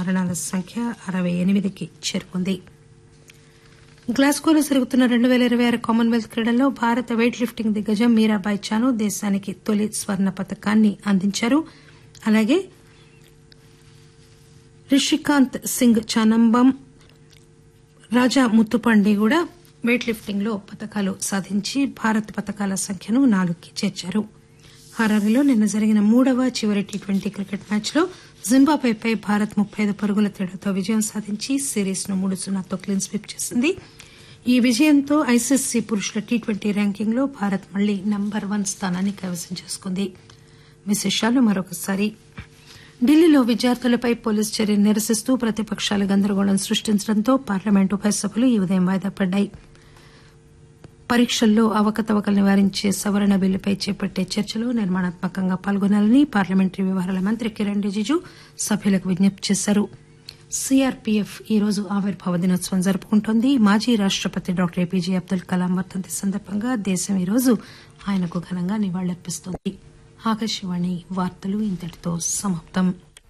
మరణాల సంఖ్య అరవై ఎనిమిదికి చేరుకుంది గ్లాస్గోలో జరుగుతున్న రెండు పేల ఇరవై ఆరు కామన్వెల్త్ క్రీడల్లో భారత వెయిట్ లిఫ్టింగ్ దిగ్గజం మీరాబాయ్ చాను దేశానికి తొలి స్వర్ణ పతకాన్ని అందించారు అలాగే రిషికాంత్ సింగ్ చానంబం రాజా ముత్తుపండి కూడా వెయిట్ లిఫ్టింగ్ లో పతకాలు సాధించి భారత్ పతకాల సంఖ్యను నాలుగుకి చేర్చారు హరారీలో నిన్న జరిగిన మూడవ చివరి టీ ట్వంటీ క్రికెట్ మ్యాచ్ లో జింబాబ్వేపై భారత్ ముప్పై ఐదు పరుగుల తేడాతో విజయం సాధించి సిరీస్ ను మూడు సున్నాతో క్లీన్ స్వీప్ చేసింది ఈ విజయంతో ఐసీసీ పురుషుల టీ ట్వంటీ ర్యాంకింగ్ లో భారత్ మళ్లీ నంబర్ వన్ స్థానాన్ని కైవసం చేసుకుంది విశేషాలు మరొకసారి ఢిల్లీలో విద్యార్థులపై పోలీసు చర్యను నిరసిస్తూ ప్రతిపక్షాలు గందరగోళం సృష్టించడంతో పార్లమెంటు ఉభయ సభలు ఈ ఉదయం వాయిదా పడ్డాయి పరీక్షల్లో అవకతవకలు నివారించే సవరణ బిల్లుపై చేపట్టే చర్చలో నిర్మాణాత్మకంగా పాల్గొనాలని పార్లమెంటరీ వ్యవహారాల మంత్రి కిరణ్ రిజిజు సభ్యులకు విజ్ఞప్తి చేశారు సీఆర్పీఎఫ్ ఈ రోజు ఆవిర్భావ దినోత్సవం జరుపుకుంటోంది మాజీ రాష్టపతి డాక్టర్ ఏపీజే అబ్దుల్ కలాం వర్ధంతి సందర్భంగా దేశం ఈ రోజు ఆయనకు ఘనంగా నివాళులర్పిస్తోంది ఆకాశవాణి వార్తలు ఇంతటితో సమాప్తం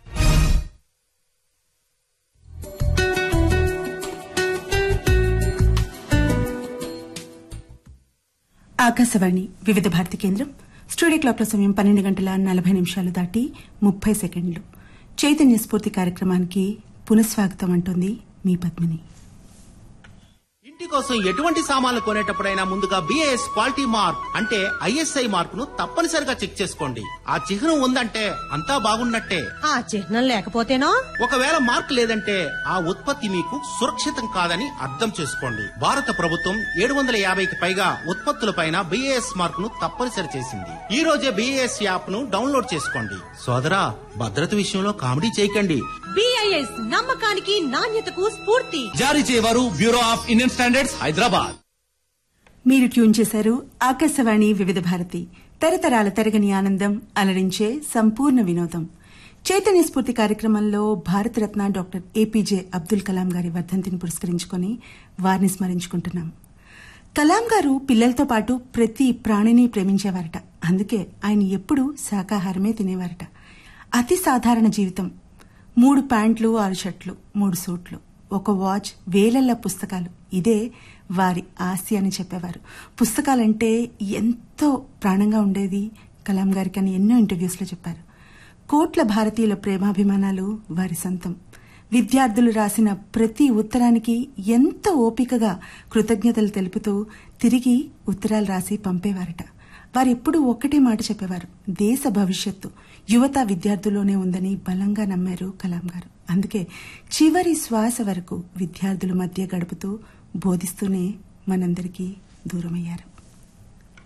ఆకాశవాణి వివిధ భారతి కేంద్రం స్టూడియో క్లాక్ల సమయం పన్నెండు గంటల నలభై నిమిషాలు దాటి ముప్పై సెకండ్లు చైతన్య స్ఫూర్తి కార్యక్రమానికి పునఃస్వాగతం అంటోంది మీ పద్మిని ఇంటి కోసం ఎటువంటి సామాన్లు కొనేటప్పుడైనా ముందుగా బిఏఎస్ క్వాలిటీ మార్క్ అంటే ఐఎస్ఐ మార్క్ ను తప్పనిసరిగా చెక్ చేసుకోండి ఆ చిహ్నం ఉందంటే అంతా బాగున్నట్టే ఆ చిహ్నం లేకపోతేనో ఒకవేళ మార్క్ లేదంటే ఆ ఉత్పత్తి మీకు సురక్షితం కాదని అర్థం చేసుకోండి భారత ప్రభుత్వం ఏడు వందల యాభైకి పైగా ఉత్పత్తులపైన బిఏఎస్ మార్క్ ను తప్పనిసరి చేసింది ఈ రోజే బిఏఎస్ యాప్ ను డౌన్లోడ్ చేసుకోండి సోదరా భద్రత విషయంలో కామెడీ చేయకండి బిఐఎస్ నమ్మకానికి నాణ్యతకు స్ఫూర్తి జారీ చేయవారు bureau of Indian standards Hyderabad మీరు ట్యూన్ చేశారు ఆకాశవాణి వివిధ భారతి తరతరాల తరగని ఆనందం అలరించే సంపూర్ణ వినోదం చైతన్య స్ఫూర్తి కార్యక్రమంలో భారతరత్న డాక్టర్ ఏపీజే అబ్దుల్ కలాం గారి వర్ధంతిని పురస్కరించుకుని వారిని స్మరించుకుంటున్నాం కలాం గారు పిల్లలతో పాటు ప్రతి ప్రాణిని ప్రేమించేవారట అందుకే ఆయన ఎప్పుడూ శాకాహారమే తినేవారట అతి సాధారణ జీవితం మూడు ప్యాంట్లు ఆరు షర్ట్లు మూడు సూట్లు ఒక వాచ్ వేలల్ల పుస్తకాలు ఇదే వారి ఆస్తి అని చెప్పేవారు పుస్తకాలంటే ఎంతో ప్రాణంగా ఉండేది కలాం గారికి అని ఎన్నో ఇంటర్వ్యూస్లో చెప్పారు కోట్ల భారతీయుల ప్రేమాభిమానాలు వారి సొంతం విద్యార్థులు రాసిన ప్రతి ఉత్తరానికి ఎంతో ఓపికగా కృతజ్ఞతలు తెలుపుతూ తిరిగి ఉత్తరాలు రాసి పంపేవారట వారెప్పుడూ ఒక్కటే మాట చెప్పేవారు దేశ భవిష్యత్తు యువత విద్యార్థుల్లోనే ఉందని బలంగా నమ్మారు కలాం గారు అందుకే చివరి శ్వాస వరకు విద్యార్థుల మధ్య గడుపుతూ బోధిస్తూనే మనందరికీ దూరమయ్యారు